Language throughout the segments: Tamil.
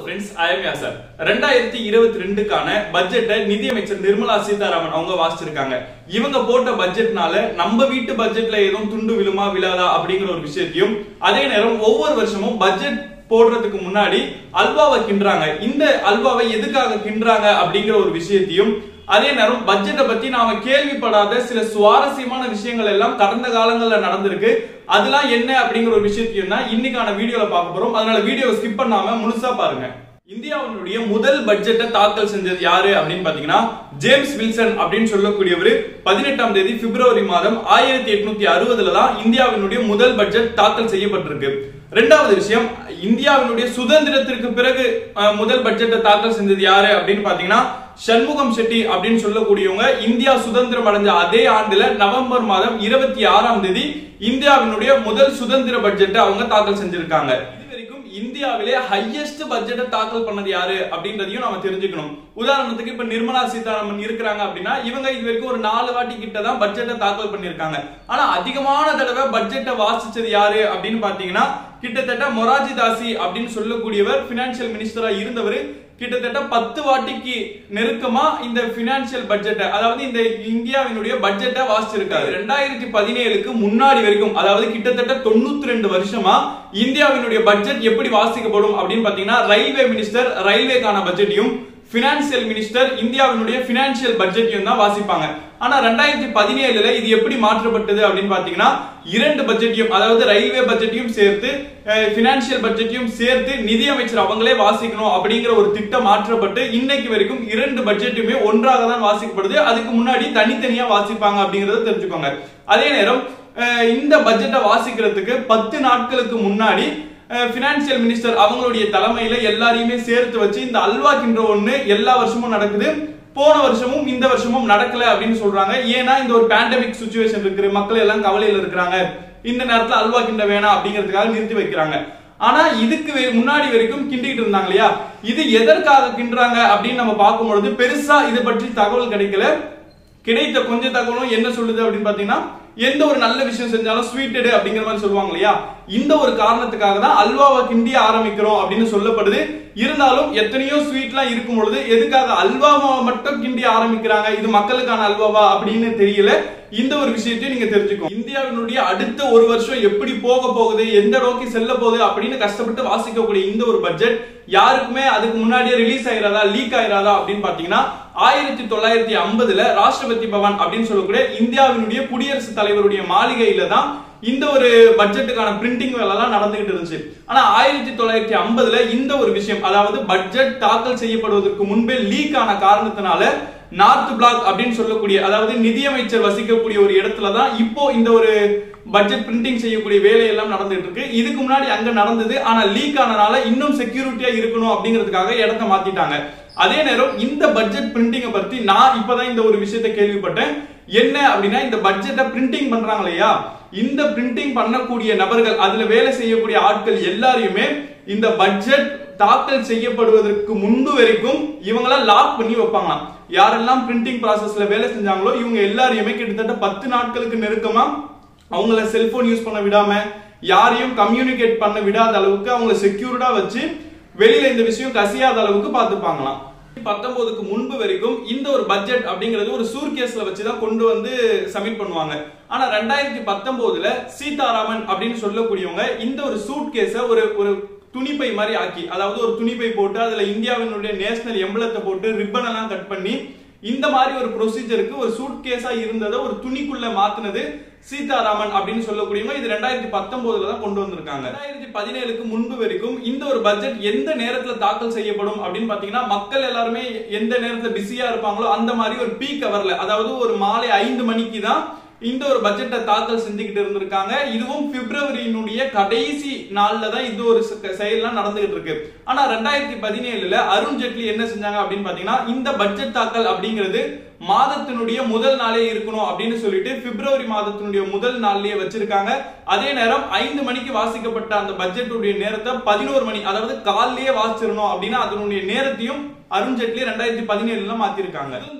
ஃப்ரெண்ட்ஸ் ஐஎம்யா சார் ரெண்டாயிரத்தி இருபத்தி ரெண்டுக்கான பட்ஜெட்டை நிதியமைச்சர் நிர்மலா சீதாராமன் அவங்க வாசிச்சிருக்காங்க இவங்க போட்ட பட்ஜெட்னால நம்ம வீட்டு பட்ஜெட்ல எதுவும் துண்டு விழுமா விழாதா அப்படிங்கிற ஒரு விஷயத்தையும் அதே நேரம் ஒவ்வொரு வருஷமும் பட்ஜெட் போடுறதுக்கு முன்னாடி அல்வாவை கிண்டுறாங்க இந்த அல்வாவை எதுக்காக கிண்டுறாங்க அப்படிங்கிற ஒரு விஷயத்தையும் அதே நேரம் பட்ஜெட்டை பத்தி நாம கேள்விப்படாத சில சுவாரஸ்யமான விஷயங்கள் எல்லாம் கடந்த காலங்கள்ல நடந்திருக்கு அதெல்லாம் என்ன அப்படிங்கிற ஒரு விஷயத்தையும் தான் இன்னைக்கான வீடியோல பார்க்க போறோம் அதனால வீடியோவை ஸ்கிப் பண்ணாம முழுசா பாருங்க இந்தியாவினுடைய முதல் பட்ஜெட்டை தாக்கல் செஞ்சது யாரு அப்படின்னு பாத்தீங்கன்னா ஜேம்ஸ் வில்சன் அப்படின்னு சொல்லக்கூடியவர் பதினெட்டாம் தேதி பிப்ரவரி மாதம் ஆயிரத்தி எட்நூத்தி அறுபதுல தான் இந்தியாவினுடைய முதல் பட்ஜெட் தாக்கல் செய்யப்பட்டிருக்கு ரெண்டாவது விஷயம் இந்தியாவினுடைய சுதந்திரத்திற்கு பிறகு அஹ், முதல் பட்ஜெட்டை தாக்கல் செஞ்சது யாரு அப்படின்னு பாத்தீங்கன்னா சண்முகம் செட்டி அப்படின்னு சொல்லக்கூடியவங்க இந்தியா சுதந்திரம் அடைஞ்ச அதே ஆண்டுல நவம்பர் மாதம் இருபத்தி ஆறாம் தேதி இந்தியாவினுடைய முதல் சுதந்திர பட்ஜெட்டை அவங்க தாக்கல் செஞ்சிருக்காங்க இது வரைக்கும் இந்தியாவிலே ஹையஸ்ட் பட்ஜெட்டை தாக்கல் பண்ணது யாரு அப்படின்றதையும் நம்ம தெரிஞ்சுக்கணும் உதாரணத்துக்கு இப்ப நிர்மலா சீதாராமன் இருக்கிறாங்க அப்படின்னா இவங்க இது வரைக்கும் ஒரு நாலு வாட்டி கிட்ட தான் பட்ஜெட்டை தாக்கல் பண்ணிருக்காங்க ஆனா அதிகமான தடவை பட்ஜெட்டை வாசிச்சது யாரு அப்படின்னு பாத்தீங்கன்னா கிட்டத்தட்ட மொராஜி தாசி அப்படின்னு சொல்லக்கூடியவர் பினான்சியல் மினிஸ்டரா இருந்தவர் கிட்டத்தட்ட பத்து வாட்டிக்கு நெருக்கமா இந்த பினான்சியல் பட்ஜெட்டை அதாவது இந்த இந்தியாவினுடைய பட்ஜெட்டை வாசிச்சிருக்காரு ரெண்டாயிரத்தி பதினேழுக்கு முன்னாடி வரைக்கும் அதாவது கிட்டத்தட்ட தொண்ணூத்தி ரெண்டு வருஷமா இந்தியாவினுடைய பட்ஜெட் எப்படி வாசிக்கப்படும் அப்படின்னு பாத்தீங்கன்னா ரயில்வே மினிஸ்டர் ரயில்வேக்கான பட்ஜெட்டையும் பினான்சியல் மினிஸ்டர் இந்தியாவினுடைய பினான்சியல் பட்ஜெட்டையும் தான் வாசிப்பாங்க ஆனா ரெண்டாயிரத்தி பதினேழுல இது எப்படி மாற்றப்பட்டது அப்படின்னு பாத்தீங்கன்னா இரண்டு பட்ஜெட்டையும் அதாவது ரயில்வே பட்ஜெட்டையும் சேர்த்து பினான்சியல் பட்ஜெட்டையும் சேர்த்து நிதியமைச்சர் அவங்களே வாசிக்கணும் அப்படிங்கிற ஒரு திட்டம் மாற்றப்பட்டு இன்னைக்கு வரைக்கும் இரண்டு பட்ஜெட்டுமே ஒன்றாக தான் வாசிக்கப்படுது அதுக்கு முன்னாடி தனித்தனியா வாசிப்பாங்க அப்படிங்கறத தெரிஞ்சுக்கோங்க அதே நேரம் அஹ், இந்த பட்ஜெட்டை வாசிக்கிறதுக்கு பத்து நாட்களுக்கு முன்னாடி பினான்சியல் மினிஸ்டர் அவங்களுடைய தலைமையில எல்லாரையுமே சேர்த்து வச்சு இந்த அல்வா கின்ற ஒண்ணு எல்லா வருஷமும் நடக்குது போன வருஷமும் இந்த வருஷமும் நடக்கல அப்படின்னு சொல்றாங்க ஏன்னா இந்த ஒரு பேண்டமிக் சுச்சுவேஷன் இருக்கு மக்கள் எல்லாம் கவலையில இருக்கிறாங்க இந்த நேரத்துல அல்வா கிண்ட வேணாம் அப்படிங்கிறதுக்காக நிறுத்தி வைக்கிறாங்க ஆனா இதுக்கு வே- முன்னாடி வரைக்கும் கிண்டிட்டு இருந்தாங்க இல்லையா இது எதற்காக கிண்டுறாங்க அப்படின்னு நம்ம பார்க்கும்பொழுது பெருசா இதை பற்றி தகவல் கிடைக்கல கிடைத்த கொஞ்ச தகவலும் என்ன சொல்லுது அப்படின்னு பாத்தீங்கன்னா எந்த ஒரு நல்ல விஷயம் செஞ்சாலும் ஸ்வீட்டடு அப்படிங்கிற மாதிரி சொல்லுவாங்க இல்லையா இந்த ஒரு காரணத்துக்காக தான் அல்வாவை கிண்டி ஆரம்பிக்கிறோம் அப்படின்னு சொல்லப்படுது இருந்தாலும் எத்தனையோ ஸ்வீட்லாம் இருக்கும் பொழுது எதுக்காக அல்வாவை மட்டும் கிண்டி ஆரம்பிக்கிறாங்க இது மக்களுக்கான அல்வாவா அப்படின்னு தெரியல இந்த ஒரு விஷயத்தையும் நீங்க தெரிஞ்சுக்கோ இந்தியாவினுடைய அடுத்த ஒரு வருஷம் எப்படி போக போகுது எந்த நோக்கி செல்ல போகுது அப்படின்னு கஷ்டப்பட்டு வாசிக்கக்கூடிய இந்த ஒரு பட்ஜெட் யாருக்குமே அதுக்கு முன்னாடியே ரிலீஸ் ஆயிராதா லீக் ஆயிராதா அப்படின்னு பாத்தீங்கன்னா ஆயிரத்தி தொள்ளாயிரத்தி ஐம்பதுல ராஷ்டிரபதி பவன் அப்படின்னு சொல்லக்கூடிய இந்தியாவினுடைய குடியரசுத் தலைவருடைய மாளிகையில தான் இந்த ஒரு பட்ஜெட்டுக்கான பிரிண்டிங் வேலை எல்லாம் நடந்துகிட்டு இருந்துச்சு ஆனா ஆயிரத்தி தொள்ளாயிரத்தி ஐம்பதுல இந்த ஒரு விஷயம் அதாவது பட்ஜெட் தாக்கல் செய்யப்படுவதற்கு முன்பே லீக் ஆன காரணத்தினால நார்த் பிளாக் அப்படின்னு சொல்லக்கூடிய அதாவது நிதியமைச்சர் வசிக்கக்கூடிய ஒரு இடத்துல தான் இப்போ இந்த ஒரு பட்ஜெட் பிரிண்டிங் செய்யக்கூடிய வேலையெல்லாம் நடந்துட்டு இருக்கு இதுக்கு முன்னாடி அங்க நடந்தது ஆனா லீக் ஆனனால இன்னும் செக்யூரிட்டியா இருக்கணும் அப்படிங்கிறதுக்காக இடத்த மாத்திட்டாங்க அதே நேரம் இந்த பட்ஜெட் பிரிண்டிங்கை பத்தி நான் இப்பதான் இந்த ஒரு விஷயத்தை கேள்விப்பட்டேன் என்ன அப்படின்னா இந்த பட்ஜெட்டை பிரிண்டிங் பண்றாங்க இல்லையா இந்த பிரிண்டிங் பண்ணக்கூடிய நபர்கள் அதுல வேலை செய்யக்கூடிய ஆட்கள் எல்லாரையுமே இந்த பட்ஜெட் தாக்கல் செய்யப்படுவதற்கு முன்பு வரைக்கும் இவங்களாம் லாக் பண்ணி வைப்பாங்களாம் யாரெல்லாம் பிரிண்டிங் ப்ராசஸ்ல வேலை செஞ்சாங்களோ இவங்க எல்லாரையுமே கிட்டத்தட்ட பத்து நாட்களுக்கு நெருக்கமா அவங்கள செல்போன் யூஸ் பண்ண விடாம யாரையும் கம்யூனிகேட் பண்ண விடாத அளவுக்கு அவங்கள செக்யூர்டா வச்சு வெளியில இந்த விஷயம் கசியாத அளவுக்கு பார்த்துப்பாங்களாம் பத்தொன்பதுக்கு முன்பு வரைக்கும் இந்த ஒரு பட்ஜெட் அப்படிங்கிறது ஒரு சூர்கேஸ்ல வச்சுதான் கொண்டு வந்து சப்மிட் பண்ணுவாங்க ஆனா ரெண்டாயிரத்தி பத்தொன்பதுல சீதாராமன் அப்படின்னு சொல்லக்கூடியவங்க இந்த ஒரு சூட் கேஸ ஒரு ஒரு துணிப்பை மாதிரி ஆக்கி அதாவது ஒரு துணிப்பை போட்டு அதுல இந்தியாவினுடைய நேஷனல் எம்பளத்தை போட்டு ரிப்பன் எல்லாம் கட் பண்ணி இந்த மாதிரி ஒரு ப்ரொசீஜருக்கு ஒரு சூட் கேஸா இருந்ததை ஒரு துணிக்குள்ள மாத்துனது சீதாராமன் அப்படின்னு சொல்லக்கூடியவங்க இது ரெண்டாயிரத்தி பத்தொன்பதுல தான் கொண்டு வந்திருக்காங்க ரெண்டாயிரத்தி பதினேழுக்கு முன்பு வரைக்கும் இந்த ஒரு பட்ஜெட் எந்த நேரத்துல தாக்கல் செய்யப்படும் அப்படின்னு பாத்தீங்கன்னா மக்கள் எல்லாருமே எந்த நேரத்துல பிஸியா இருப்பாங்களோ அந்த மாதிரி ஒரு பீக் அவர்ல அதாவது ஒரு மாலை ஐந்து மணிக்கு தான் இந்த ஒரு பட்ஜெட்டை தாக்கல் செஞ்சுக்கிட்டு இருந்திருக்காங்க இதுவும் பிப்ரவரியினுடைய கடைசி நாள்ல தான் இது ஒரு செ- செயல்லாம் நடந்துகிட்டு இருக்கு ஆனா ரெண்டாயிரத்தி பதினேழுல அருண் ஜேட்லி என்ன செஞ்சாங்க அப்படின்னு பாத்தீங்கன்னா இந்த பட்ஜெட் தாக்கல் அப்படிங்கிறது மாதத்தினுடைய முதல் நாளே இருக்கணும் அப்படின்னு சொல்லிட்டு பிப்ரவரி மாதத்தினுடைய முதல் நாள்லயே வச்சிருக்காங்க அதே நேரம் ஐந்து மணிக்கு வாசிக்கப்பட்ட அந்த பட்ஜெட்டுடைய நேரத்தை பதினோரு மணி அதாவது காலையே வாசிச்சிடணும் அப்படின்னா அதனுடைய நேரத்தையும் அருண் ஜேட்லி ரெண்டாயிரத்தி பதினேழுல மாத்திருக்காங்க சுதந்திர இந்திய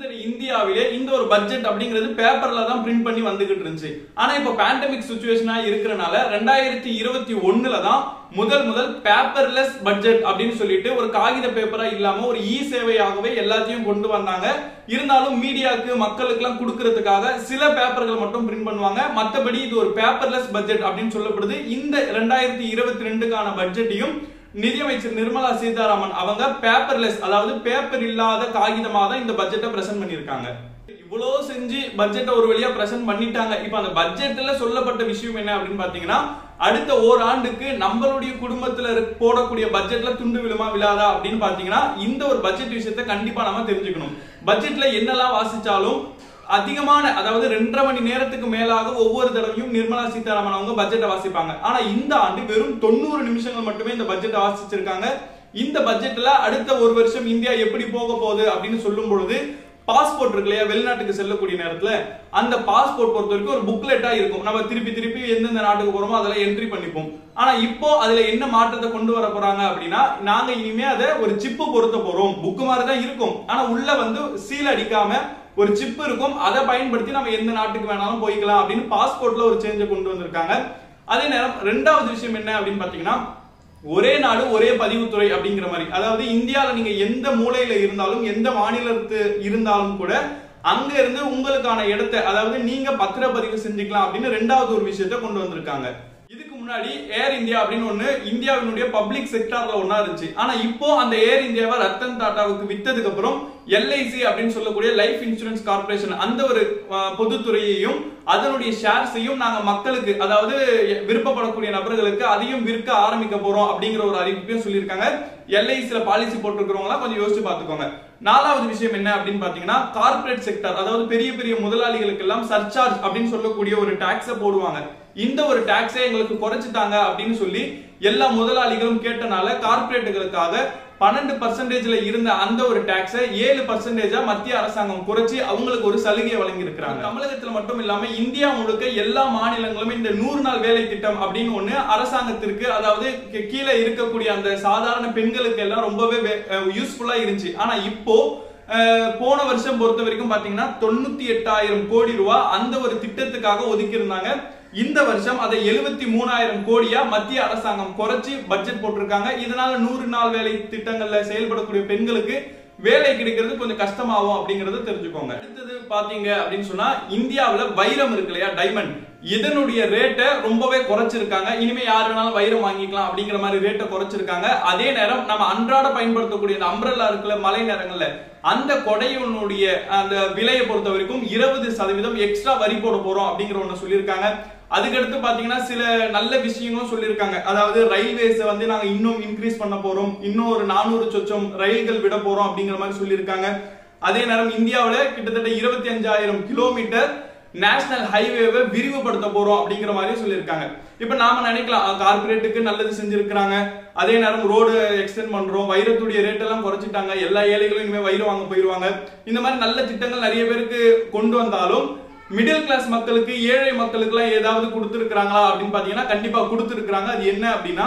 இந்தியாவிலே இந்த ஒரு பட்ஜெட் அப்படிங்கிறது பேப்பர்ல தான் பிரிண்ட் பண்ணி வந்துகிட்டு இருந்துச்சு ஆனா இப்போ பேண்டமிக் சுச்சுவேஷனா இருக்கிறனால ரெண்டாயிரத்தி இருபத்தி ஒண்ணுல தான் முதல் முதல் பேப்பர்லெஸ் பட்ஜெட் அப்படின்னு சொல்லிட்டு ஒரு காகித பேப்பரா இல்லாம ஒரு இ சேவையாகவே எல்லாத்தையும் கொண்டு வந்தாங்க இருந்தாலும் மீடியாவுக்கு மக்களுக்கு எல்லாம் கொடுக்கறதுக்காக சில பேப்பர்கள் மட்டும் பிரிண்ட் பண்ணுவாங்க மத்தபடி இது ஒரு பேப்பர்லெஸ் பட்ஜெட் அப்படின்னு சொல்லப்படுது இந்த ரெண்டாயிரத்தி இருபத்தி ரெண்டுக்கான பட்ஜெட்டையும் நிதியமைச்சர் நிர்மலா சீதாராமன் அவங்க பேப்பர்லெஸ் அதாவது பேப்பர் இல்லாத காகிதமா தான் இந்த பட்ஜெட்டை பிரசன்ட் பண்ணியிருக்காங்க இவ்வளோ செஞ்சு பட்ஜெட்டை ஒரு வழியா பிரசன்ட் பண்ணிட்டாங்க இப்போ அந்த பட்ஜெட்ல சொல்லப்பட்ட விஷயம் என்ன அப்படின்னு பாத்தீங்கன்னா அடுத்த ஓராண்டுக்கு நம்மளுடைய குடும்பத்துல இருக்க- போடக்கூடிய பட்ஜெட்ல துண்டு விழுமா விழாதா அப்படின்னு பாத்தீங்கன்னா இந்த ஒரு பட்ஜெட் விஷயத்தை கண்டிப்பா நம்ம தெரிஞ்சுக்கணும் பட்ஜெட்ல என்னெல்லாம் வாசிச்சாலும் அதிகமான அதாவது ரெண்டரை மணி நேரத்துக்கு மேலாக ஒவ்வொரு தடவையும் நிர்மலா சீதாராமன் அவங்க பட்ஜெட்டை வாசிப்பாங்க ஆனா இந்த ஆண்டு வெறும் தொண்ணூறு நிமிஷங்கள் மட்டுமே இந்த பட்ஜெட்டை வாசிச்சிருக்காங்க இந்த பட்ஜெட்ல அடுத்த ஒரு வருஷம் இந்தியா எப்படி போக போகுது அப்படின்னு சொல்லும் பொழுது பாஸ்போர்ட் இருக்கு இல்லையா வெளிநாட்டுக்கு செல்லக்கூடிய நேரத்துல அந்த பாஸ்போர்ட் பொறுத்த வரைக்கும் ஒரு புக்லெட்டா இருக்கும் நம்ம திருப்பி திருப்பி எந்தெந்த நாட்டுக்கு போறோமோ அதெல்லாம் என்ட்ரி பண்ணிப்போம் ஆனா இப்போ அதுல என்ன மாற்றத்தை கொண்டு வர போறாங்க அப்படின்னா நாங்க இனிமே அதை ஒரு சிப்பு பொருத்த போறோம் புக் மாதிரி தான் இருக்கும் ஆனா உள்ள வந்து சீல் அடிக்காம ஒரு சிப் இருக்கும் அதை பயன்படுத்தி நம்ம எந்த நாட்டுக்கு வேணாலும் போய்க்கலாம் அப்படின்னு பாஸ்போர்ட்ல ஒரு சேஞ்சை கொண்டு வந்திருக்காங்க அதே நேரம் ரெண்டாவது விஷயம் என்ன அப்படின்னு பாத்தீங்கன்னா ஒரே நாடு ஒரே பதிவுத்துறை அப்படிங்கிற மாதிரி அதாவது இந்தியால நீங்க எந்த மூலையில இருந்தாலும் எந்த மாநிலத்து இருந்தாலும் கூட அங்க இருந்து உங்களுக்கான இடத்தை அதாவது நீங்க பத்திரப்பதிவு செஞ்சுக்கலாம் அப்படின்னு ரெண்டாவது ஒரு விஷயத்தை கொண்டு வந்திருக்காங்க இதுக்கு முன்னாடி ஏர் இந்தியா அப்படின்னு ஒண்ணு இந்தியாவினுடைய பப்ளிக் செக்டார்ல ஒண்ணா இருந்துச்சு ஆனா இப்போ அந்த ஏர் இந்தியாவை ரத்தன் டாட்டாவுக்கு வித்ததுக்கு அப்புறம் எல்ஐசி அப்படின்னு சொல்லக்கூடிய லைஃப் இன்சூரன்ஸ் கார்பரேஷன் அந்த ஒரு அஹ், பொதுத்துறையையும் அதனுடைய ஷேர்ஸையும் நாங்க மக்களுக்கு அதாவது விருப்பப்படக்கூடிய நபர்களுக்கு அதையும் விற்க ஆரம்பிக்க போறோம் அப்படிங்கிற ஒரு அறிவிப்பையும் சொல்லியிருக்காங்க எல்ஐசில பாலிசி போட்டிருக்கிறவங்க கொஞ்சம் யோசிச்சு பார்த்துக்கோங்க நாலாவது விஷயம் என்ன அப்படின்னு பாத்தீங்கன்னா கார்ப்பரேட் செக்டர் அதாவது பெரிய பெரிய முதலாளிகளுக்கு எல்லாம் சர்சார்ஜ் அப்படின்னு சொல்லக்கூடிய ஒரு டாக்ஸ போடுவாங்க இந்த ஒரு டாக்ஸை எங்களுக்கு குறைச்சிட்டாங்க அப்படின்னு சொல்லி எல்லா முதலாளிகளும் கேட்டனால கார்ப்பரேட்டுகளுக்காக பன்னெண்டு பர்சன்டேஜ்ல இருந்த அந்த ஒரு டாக்ஸை ஏழு பர்சன்டேஜா மத்திய அரசாங்கம் குறைச்சி அவங்களுக்கு ஒரு சலுகையை வழங்கி இருக்கிறாங்க தமிழகத்துல மட்டும் இல்லாம இந்தியா முழுக்க எல்லா மாநிலங்களும் இந்த நூறு நாள் வேலை திட்டம் அப்படின்னு ஒண்ணு அரசாங்கத்திற்கு அதாவது கீ- கீழே இருக்கக்கூடிய அந்த சாதாரண பெண்களுக்கு எல்லாம் ரொம்பவே யூஸ்ஃபுல்லா இருந்துச்சு ஆனா இப்போ அஹ், போன வருஷம் பொறுத்த வரைக்கும் பாத்தீங்கன்னா தொண்ணூத்தி எட்டாயிரம் கோடி ரூபாய் அந்த ஒரு திட்டத்துக்காக ஒதுக்கி இருந்தாங்க இந்த வருஷம் அதை எழுபத்தி மூணாயிரம் கோடியா மத்திய அரசாங்கம் குறைச்சி பட்ஜெட் போட்டிருக்காங்க இதனால நூறு நாள் வேலை திட்டங்கள்ல செயல்படக்கூடிய பெண்களுக்கு வேலை கிடைக்கிறது கொஞ்சம் கஷ்டமாகும் அப்படிங்கறத தெரிஞ்சுக்கோங்க அடுத்தது பாத்தீங்க அப்படின்னு சொன்னா இந்தியாவுல வைரம் இருக்கு இல்லையா டைமண்ட் இதனுடைய ரேட்டை ரொம்பவே குறைச்சிருக்காங்க இனிமே யார் வேணாலும் வைரம் வாங்கிக்கலாம் அப்படிங்கிற மாதிரி ரேட்டை குறைச்சிருக்காங்க அதே நேரம் நம்ம அன்றாட பயன்படுத்தக்கூடிய அந்த அம்ரல்லா இருக்குல்ல மழை நேரங்கள்ல அந்த கொடையினுடைய அந்த விலையை பொறுத்த வரைக்கும் இருபது சதவீதம் எக்ஸ்ட்ரா வரி போட போறோம் அப்படிங்கிற ஒண்ணு சொல்லியிருக்காங்க அதுக்கடுத்து பாத்தீங்கன்னா சில நல்ல விஷயங்களும் சொல்லியிருக்காங்க அதாவது ரயில்வேஸ் வந்து நாங்க இன்னும் இன்க்ரீஸ் பண்ண போறோம் இன்னும் ஒரு நானூறு சொச்சம் ரயில்கள் விட போறோம் அப்படிங்கிற மாதிரி சொல்லியிருக்காங்க அதே நேரம் இந்தியாவுல கிட்டத்தட்ட இருபத்தி அஞ்சாயிரம் கிலோமீட்டர் நேஷனல் ஹைவேவை விரிவுபடுத்த போறோம் அப்படிங்கிற மாதிரி சொல்லியிருக்காங்க இப்ப நாம நினைக்கலாம் கார்பரேட்டுக்கு நல்லது செஞ்சிருக்கிறாங்க அதே நேரம் ரோடு எக்ஸ்டெண்ட் பண்றோம் வைரத்துடைய ரேட் எல்லாம் குறைச்சிட்டாங்க எல்லா ஏழைகளும் இனிமே வைரம் வாங்க போயிருவாங்க இந்த மாதிரி நல்ல திட்டங்கள் நிறைய பேருக்கு கொண்டு வந்தாலும் மிடில் கிளாஸ் மக்களுக்கு ஏழை மக்களுக்கு எல்லாம் ஏதாவது கொடுத்துருக்காங்களா அப்படின்னு பாத்தீங்கன்னா கண்டிப்பா கொடுத்துருக்காங்க அது என்ன அப்படின்னா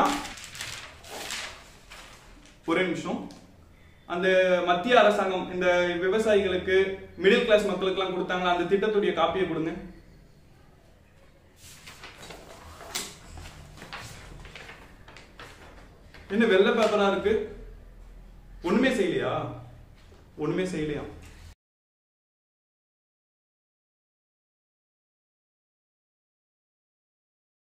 ஒரே நிமிஷம் அந்த மத்திய அரசாங்கம் இந்த விவசாயிகளுக்கு மிடில் கிளாஸ் மக்களுக்கு எல்லாம் கொடுத்தாங்களா அந்த திட்டத்துடைய காப்பியை கொடுங்க என்ன வெள்ளை பேப்பரா இருக்கு ஒண்ணுமே செய்யலையா ஒண்ணுமே செய்யலையா